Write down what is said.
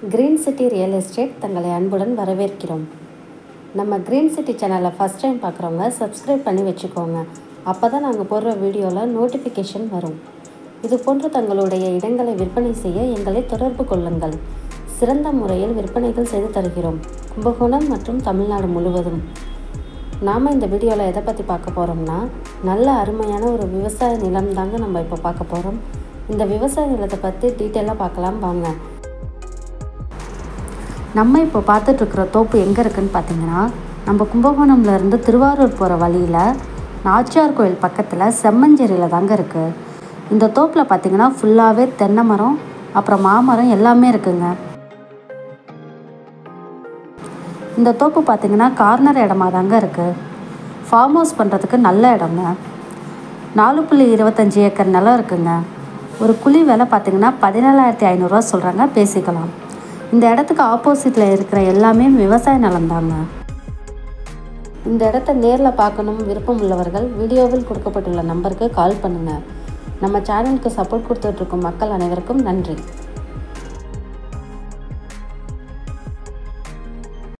green city real estate தங்களை அன்புடன் வரவேற்கிறோம் நம்ம கிரீன் சிட்டி சேனலை ஃபஸ்ட் டைம் பார்க்குறவங்க சப்ஸ்கிரைப் பண்ணி வச்சுக்கோங்க அப்போ தான் நாங்கள் போடுற வீடியோவில் நோட்டிஃபிகேஷன் வரும் இது போன்று தங்களுடைய இடங்களை விற்பனை செய்ய எங்களை தொடர்பு கொள்ளுங்கள் சிறந்த முறையில் விற்பனைகள் செய்து தருகிறோம் கும்பகோணம் மற்றும் தமிழ்நாடு முழுவதும் நாம் இந்த வீடியோவில் எதை பற்றி பார்க்க போகிறோம்னா நல்ல அருமையான ஒரு விவசாய நிலம் தாங்க நம்ம இப்போ பார்க்க போகிறோம் இந்த விவசாய நிலத்தை பற்றி டீட்டெயிலாக பார்க்கலாம் வாங்க நம்ம இப்போ பார்த்துட்ருக்குற தோப்பு எங்கே இருக்குன்னு பார்த்தீங்கன்னா நம்ம கும்பகோணம்ல இருந்து திருவாரூர் போகிற வழியில் நாச்சியார் கோயில் பக்கத்தில் செம்மஞ்சேரியில் தாங்க இருக்குது இந்த தோப்பில் பார்த்தீங்கன்னா ஃபுல்லாகவே தென்னை மரம் அப்புறம் மாமரம் எல்லாமே இருக்குங்க இந்த தோப்பு பார்த்தீங்கன்னா கார்னர் இடமா தாங்க இருக்குது ஃபார்ம் ஹவுஸ் பண்ணுறதுக்கு நல்ல இடங்க நாலு புள்ளி இருபத்தஞ்சி ஏக்கர் நிலம் இருக்குங்க ஒரு குழி விலை பார்த்தீங்கன்னா பதினேழாயிரத்தி ஐநூறுரூவா சொல்கிறாங்க பேசிக்கலாம் இந்த இடத்துக்கு ஆப்போசிட்டில் இருக்கிற எல்லாமே விவசாய நிலம் தாங்க இந்த இடத்த நேரில் பார்க்கணும் விருப்பம் உள்ளவர்கள் வீடியோவில் கொடுக்கப்பட்டுள்ள நம்பருக்கு கால் பண்ணுங்கள் நம்ம சேனலுக்கு சப்போர்ட் கொடுத்துட்ருக்கும் மக்கள் அனைவருக்கும் நன்றி